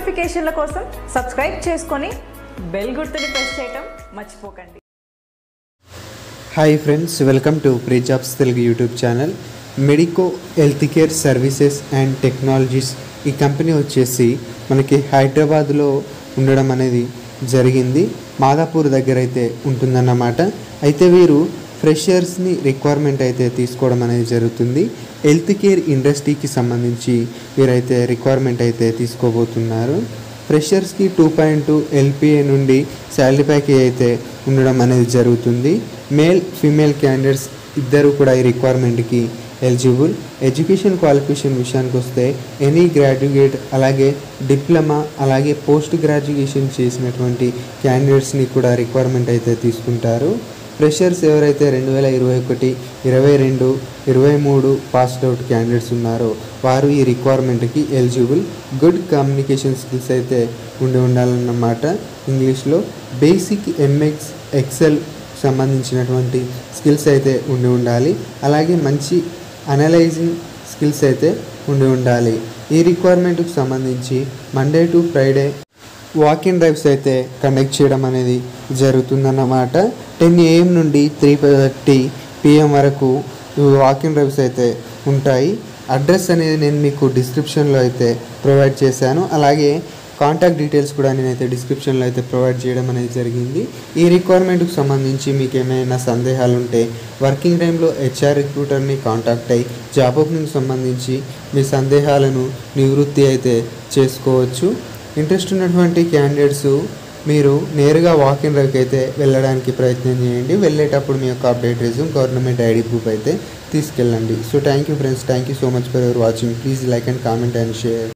నోటిఫికేషన్ల కోసం సబ్స్క్రైబ్ చేసుకొని బెల్ గుర్తుని ప్రెస్ చేయటం మర్చిపోకండి hi friends welcome to pre jobs Telugu YouTube channel medico health care services and technologies ఈ కంపెనీ వచ్చేసి మనకి హైదరాబాద్లో ఉండడం అనేది జరిగింది మాదాపూర్ దగ్గర అయితే ఉంటుందన్నమాట అయితే వీరు ఫ్రెషర్స్ని రిక్వైర్మెంట్ అయితే తీసుకోవడం అనేది జరుగుతుంది హెల్త్ కేర్ ఇండస్ట్రీకి సంబంధించి వీరైతే రిక్వైర్మెంట్ అయితే తీసుకోబోతున్నారు ఫ్రెషర్స్కి టూ పాయింట్ టూ ఎల్పిఏ నుండి శాలరీ ప్యాకేజ్ అయితే ఉండడం అనేది జరుగుతుంది మేల్ ఫీమేల్ క్యాండిడేట్స్ ఇద్దరు కూడా ఈ రిక్వైర్మెంట్కి ఎలిజిబుల్ ఎడ్యుకేషన్ క్వాలిఫికేషన్ విషయానికి వస్తే ఎనీ గ్రాడ్యుయేట్ అలాగే డిప్లొమా అలాగే పోస్ట్ గ్రాడ్యుయేషన్ చేసినటువంటి క్యాండిడేట్స్ని కూడా రిక్వైర్మెంట్ అయితే తీసుకుంటారు ఫ్రెషర్స్ ఎవరైతే రెండు వేల ఇరవై ఒకటి ఇరవై రెండు ఇరవై మూడు పాస్డ్ అవుట్ క్యాండిడేట్స్ ఉన్నారో వారు ఈ రిక్వైర్మెంట్కి ఎలిజిబుల్ గుడ్ కమ్యూనికేషన్ స్కిల్స్ అయితే ఉండి ఉండాలన్నమాట ఇంగ్లీష్లో బేసిక్ ఎంఎక్స్ ఎక్సెల్ సంబంధించినటువంటి స్కిల్స్ అయితే ఉండి ఉండాలి అలాగే మంచి అనలైజింగ్ స్కిల్స్ అయితే ఉండి ఉండాలి ఈ రిక్వైర్మెంట్కి సంబంధించి Monday to Friday walk in drives అయితే కండక్ట్ చేయడం అనేది జరుగుతుందన్నమాట టెన్ ఏఎం నుండి త్రీ థర్టీ పిఎం వరకు వాక్ ఇన్ డ్రైవ్స్ అయితే ఉంటాయి అడ్రస్ అనేది నేను మీకు డిస్క్రిప్షన్లో అయితే ప్రొవైడ్ చేశాను అలాగే కాంటాక్ట్ డీటెయిల్స్ కూడా నేనైతే డిస్క్రిప్షన్లో అయితే ప్రొవైడ్ చేయడం అనేది జరిగింది ఈ రిక్వైర్మెంట్కి సంబంధించి మీకు ఏమైనా సందేహాలు ఉంటే వర్కింగ్ టైంలో హెచ్ఆర్ రిక్రూటర్ని కాంటాక్ట్ అయ్యి జాబ్ ఓపెనింగ్ సంబంధించి మీ సందేహాలను నివృత్తి అయితే చేసుకోవచ్చు ఇంట్రెస్ట్ ఉన్నటువంటి క్యాండిడేట్స్ మీరు నేరుగా వాక్ ఇన్ డ్రైవ్కి అయితే వెళ్ళడానికి ప్రయత్నం చేయండి వెళ్ళేటప్పుడు మీ యొక్క update resume government ID proof అయితే తీసుకెళ్ళండి so thank you friends thank you so much for your watching please like and comment and share